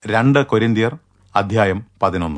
രണ്ട് കൊരിന്തിയർ അധ്യായം പതിനൊന്ന്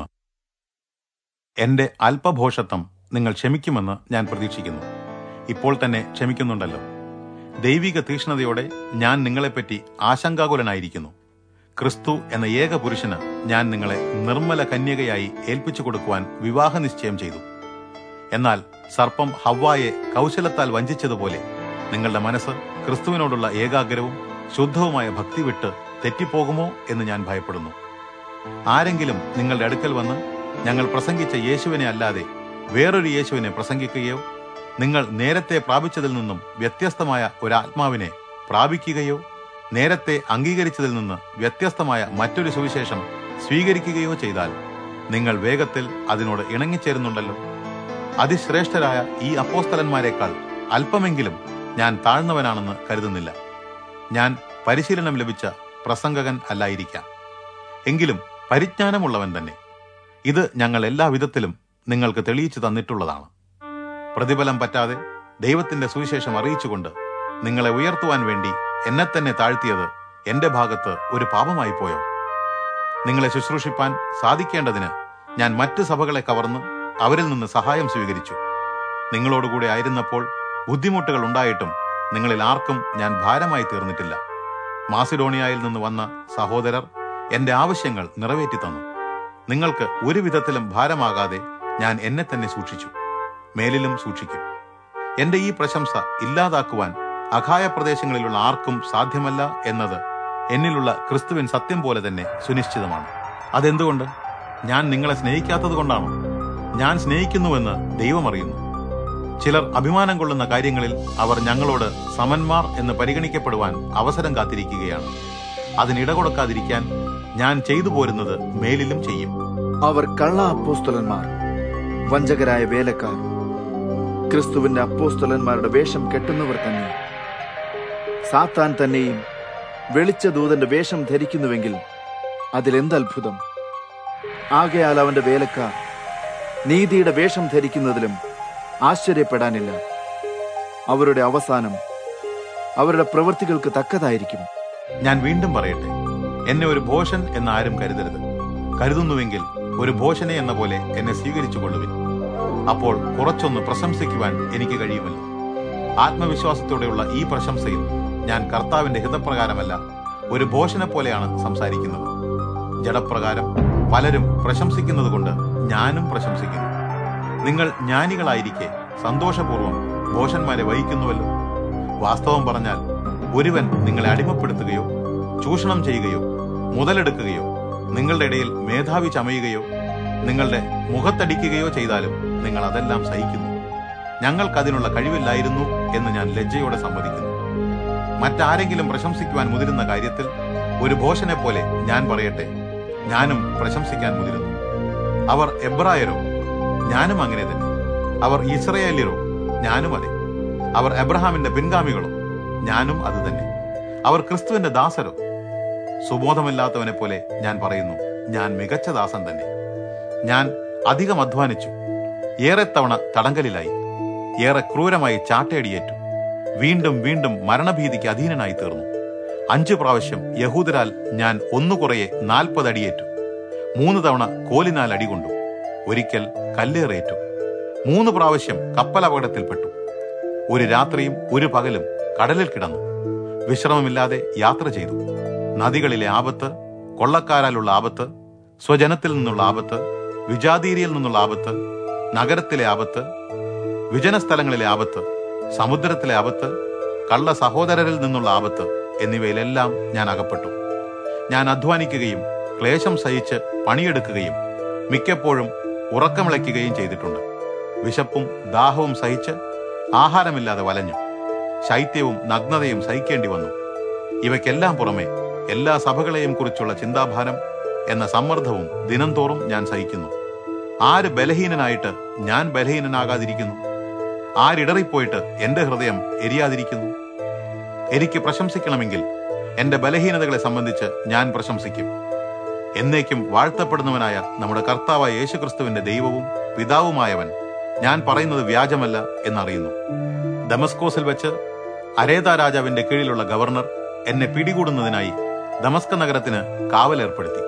എന്റെ അല്പഭോഷത്വം നിങ്ങൾ ക്ഷമിക്കുമെന്ന് ഞാൻ പ്രതീക്ഷിക്കുന്നു ഇപ്പോൾ തന്നെ ക്ഷമിക്കുന്നുണ്ടല്ലോ ദൈവിക തീക്ഷ്ണതയോടെ ഞാൻ നിങ്ങളെപ്പറ്റി ആശങ്കാകുലനായിരിക്കുന്നു ക്രിസ്തു എന്ന ഏക പുരുഷന് ഞാൻ നിങ്ങളെ നിർമ്മല കന്യകയായി ഏൽപ്പിച്ചു കൊടുക്കുവാൻ വിവാഹ നിശ്ചയം ചെയ്തു എന്നാൽ സർപ്പം ഹവ്വായെ കൗശലത്താൽ വഞ്ചിച്ചതുപോലെ നിങ്ങളുടെ മനസ്സ് ക്രിസ്തുവിനോടുള്ള ഏകാഗ്രവും ശുദ്ധവുമായ ഭക്തി വിട്ട് തെറ്റിപ്പോകുമോ എന്ന് ഞാൻ ഭയപ്പെടുന്നു ആരെങ്കിലും നിങ്ങളുടെ അടുക്കൽ വന്ന് ഞങ്ങൾ പ്രസംഗിച്ച യേശുവിനെ അല്ലാതെ വേറൊരു യേശുവിനെ പ്രസംഗിക്കുകയോ നിങ്ങൾ നേരത്തെ പ്രാപിച്ചതിൽ നിന്നും വ്യത്യസ്തമായ ഒരാത്മാവിനെ പ്രാപിക്കുകയോ നേരത്തെ അംഗീകരിച്ചതിൽ നിന്ന് വ്യത്യസ്തമായ മറ്റൊരു സുവിശേഷം സ്വീകരിക്കുകയോ ചെയ്താൽ നിങ്ങൾ വേഗത്തിൽ അതിനോട് ഇണങ്ങിച്ചേരുന്നുണ്ടല്ലോ അതിശ്രേഷ്ഠരായ ഈ അപ്പോസ്തലന്മാരെക്കാൾ അല്പമെങ്കിലും ഞാൻ താഴ്ന്നവനാണെന്ന് കരുതുന്നില്ല ഞാൻ പരിശീലനം ലഭിച്ച പ്രസംഗകൻ അല്ലായിരിക്കാം എങ്കിലും പരിജ്ഞാനമുള്ളവൻ തന്നെ ഇത് ഞങ്ങൾ എല്ലാ വിധത്തിലും നിങ്ങൾക്ക് തെളിയിച്ചു തന്നിട്ടുള്ളതാണ് പ്രതിഫലം പറ്റാതെ ദൈവത്തിന്റെ സുവിശേഷം അറിയിച്ചുകൊണ്ട് നിങ്ങളെ ഉയർത്തുവാൻ വേണ്ടി എന്നെ തന്നെ താഴ്ത്തിയത് എന്റെ ഭാഗത്ത് ഒരു പാപമായി പോയോ നിങ്ങളെ ശുശ്രൂഷിപ്പാൻ സാധിക്കേണ്ടതിന് ഞാൻ മറ്റ് സഭകളെ കവർന്ന് അവരിൽ നിന്ന് സഹായം സ്വീകരിച്ചു നിങ്ങളോടുകൂടെ ആയിരുന്നപ്പോൾ ബുദ്ധിമുട്ടുകൾ ഉണ്ടായിട്ടും നിങ്ങളിൽ ആർക്കും ഞാൻ ഭാരമായി തീർന്നിട്ടില്ല മാസിഡോണിയയിൽ നിന്ന് വന്ന സഹോദരർ എന്റെ ആവശ്യങ്ങൾ നിറവേറ്റി തന്നു നിങ്ങൾക്ക് ഒരു വിധത്തിലും ഭാരമാകാതെ ഞാൻ എന്നെ തന്നെ സൂക്ഷിച്ചു മേലിലും സൂക്ഷിക്കും എന്റെ ഈ പ്രശംസ ഇല്ലാതാക്കുവാൻ അഖായ പ്രദേശങ്ങളിലുള്ള ആർക്കും സാധ്യമല്ല എന്നത് എന്നിലുള്ള ക്രിസ്തുവിൻ സത്യം പോലെ തന്നെ സുനിശ്ചിതമാണ് അതെന്തുകൊണ്ട് ഞാൻ നിങ്ങളെ സ്നേഹിക്കാത്തത് കൊണ്ടാണോ ഞാൻ സ്നേഹിക്കുന്നുവെന്ന് ദൈവം അറിയുന്നു ചിലർ അഭിമാനം കൊള്ളുന്ന കാര്യങ്ങളിൽ അവർ ഞങ്ങളോട് സമന്മാർ എന്ന് പരിഗണിക്കപ്പെടുവാൻ അവസരം കാത്തിരിക്കുകയാണ് അതിനിട കൊടുക്കാതിരിക്കാൻ ഞാൻ ചെയ്തു പോരുന്നത് മേലിലും ചെയ്യും അവർ കള്ള അപ്പോസ്തലന്മാർ വഞ്ചകരായ വേലക്കാർ ക്രിസ്തുവിന്റെ അപ്പോസ്തലന്മാരുടെ വേഷം കെട്ടുന്നവർ തന്നെ സാത്താൻ തന്നെയും വെളിച്ച ദൂതന്റെ വേഷം ധരിക്കുന്നുവെങ്കിൽ അതിലെന്ത് അത്ഭുതം ആകയാൽ അവന്റെ വേലക്കാർ നീതിയുടെ വേഷം ധരിക്കുന്നതിലും ആശ്ചര്യപ്പെടാനില്ല അവരുടെ അവസാനം അവരുടെ പ്രവൃത്തികൾക്ക് തക്കതായിരിക്കും ഞാൻ വീണ്ടും പറയട്ടെ എന്നെ ഒരു ഭോഷൻ എന്ന് ആരും കരുതരുത് കരുതുന്നുവെങ്കിൽ ഒരു ഭോഷനെ എന്ന പോലെ എന്നെ സ്വീകരിച്ചു കൊള്ളുവിൻ അപ്പോൾ കുറച്ചൊന്ന് പ്രശംസിക്കുവാൻ എനിക്ക് കഴിയുമല്ലോ ആത്മവിശ്വാസത്തോടെയുള്ള ഈ പ്രശംസയിൽ ഞാൻ കർത്താവിന്റെ ഹിതപ്രകാരമല്ല ഒരു ഭോഷനെ പോലെയാണ് സംസാരിക്കുന്നത് ജഡപ്രകാരം പലരും പ്രശംസിക്കുന്നത് കൊണ്ട് ഞാനും പ്രശംസിക്കുന്നു നിങ്ങൾ ജ്ഞാനികളായിരിക്കെ സന്തോഷപൂർവ്വം ഭോഷന്മാരെ വഹിക്കുന്നുവല്ലോ വാസ്തവം പറഞ്ഞാൽ ഒരുവൻ നിങ്ങളെ അടിമപ്പെടുത്തുകയോ ചൂഷണം ചെയ്യുകയോ മുതലെടുക്കുകയോ നിങ്ങളുടെ ഇടയിൽ മേധാവി ചമയുകയോ നിങ്ങളുടെ മുഖത്തടിക്കുകയോ ചെയ്താലും നിങ്ങൾ അതെല്ലാം സഹിക്കുന്നു ഞങ്ങൾക്കതിനുള്ള കഴിവില്ലായിരുന്നു എന്ന് ഞാൻ ലജ്ജയോടെ സമ്മതിക്കുന്നു മറ്റാരെങ്കിലും പ്രശംസിക്കുവാൻ മുതിരുന്ന കാര്യത്തിൽ ഒരു ഭോഷനെ പോലെ ഞാൻ പറയട്ടെ ഞാനും പ്രശംസിക്കാൻ മുതിരുന്നു അവർ എബ്രായരോ ഞാനും അങ്ങനെ തന്നെ അവർ ഇസ്രയേല്യരോ ഞാനും അതെ അവർ എബ്രഹാമിന്റെ പിൻഗാമികളോ ഞാനും അത് തന്നെ അവർ ക്രിസ്തുവിന്റെ ദാസരോ സുബോധമില്ലാത്തവനെ പോലെ ഞാൻ പറയുന്നു ഞാൻ മികച്ച ദാസൻ തന്നെ ഞാൻ അധികം അധ്വാനിച്ചു ഏറെ തവണ തടങ്കലിലായി ഏറെ ക്രൂരമായി ചാട്ടയടിയേറ്റു വീണ്ടും വീണ്ടും മരണഭീതിക്ക് അധീനനായി തീർന്നു അഞ്ചു പ്രാവശ്യം യഹൂദരാൽ ഞാൻ ഒന്നു കുറയെ നാൽപ്പത് അടിയേറ്റു മൂന്ന് തവണ കോലിനാൽ അടികൊണ്ടു ഒരിക്കൽ കല്ലേറേറ്റു മൂന്ന് പ്രാവശ്യം കപ്പൽ അപകടത്തിൽപ്പെട്ടു ഒരു രാത്രിയും ഒരു പകലും കടലിൽ കിടന്നു വിശ്രമമില്ലാതെ യാത്ര ചെയ്തു നദികളിലെ ആപത്ത് കൊള്ളക്കാരാലുള്ള ആപത്ത് സ്വജനത്തിൽ നിന്നുള്ള ആപത്ത് വിജാതീരിയിൽ നിന്നുള്ള ആപത്ത് നഗരത്തിലെ ആപത്ത് വിജനസ്ഥലങ്ങളിലെ ആപത്ത് സമുദ്രത്തിലെ ആപത്ത് കള്ള സഹോദരരിൽ നിന്നുള്ള ആപത്ത് എന്നിവയിലെല്ലാം ഞാൻ അകപ്പെട്ടു ഞാൻ അധ്വാനിക്കുകയും ക്ലേശം സഹിച്ച് പണിയെടുക്കുകയും മിക്കപ്പോഴും ഉറക്കമിളയ്ക്കുകയും ചെയ്തിട്ടുണ്ട് വിശപ്പും ദാഹവും സഹിച്ച് ആഹാരമില്ലാതെ വലഞ്ഞു ശൈത്യവും നഗ്നതയും സഹിക്കേണ്ടി വന്നു ഇവയ്ക്കെല്ലാം പുറമെ എല്ലാ സഭകളെയും കുറിച്ചുള്ള ചിന്താഭാരം എന്ന സമ്മർദ്ദവും ദിനംതോറും ഞാൻ സഹിക്കുന്നു ആര് ബലഹീനനായിട്ട് ഞാൻ ബലഹീനനാകാതിരിക്കുന്നു ആരിടറിപ്പോയിട്ട് എന്റെ ഹൃദയം എരിയാതിരിക്കുന്നു എനിക്ക് പ്രശംസിക്കണമെങ്കിൽ എന്റെ ബലഹീനതകളെ സംബന്ധിച്ച് ഞാൻ പ്രശംസിക്കും എന്നേക്കും വാഴ്ത്തപ്പെടുന്നവനായ നമ്മുടെ കർത്താവായ യേശുക്രിസ്തുവിന്റെ ദൈവവും പിതാവുമായവൻ ഞാൻ പറയുന്നത് വ്യാജമല്ല എന്നറിയുന്നു ദമസ്കോസിൽ വെച്ച് അരേത രാജാവിന്റെ കീഴിലുള്ള ഗവർണർ എന്നെ പിടികൂടുന്നതിനായി ദമസ്ക നഗരത്തിന് കാവലേർപ്പെടുത്തി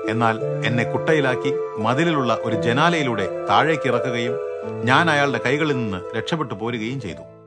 എന്നാൽ എന്നെ കുട്ടയിലാക്കി മതിലിലുള്ള ഒരു ജനാലയിലൂടെ താഴേക്ക് ഇറക്കുകയും ഞാൻ അയാളുടെ കൈകളിൽ നിന്ന് രക്ഷപ്പെട്ടു പോരുകയും ചെയ്തു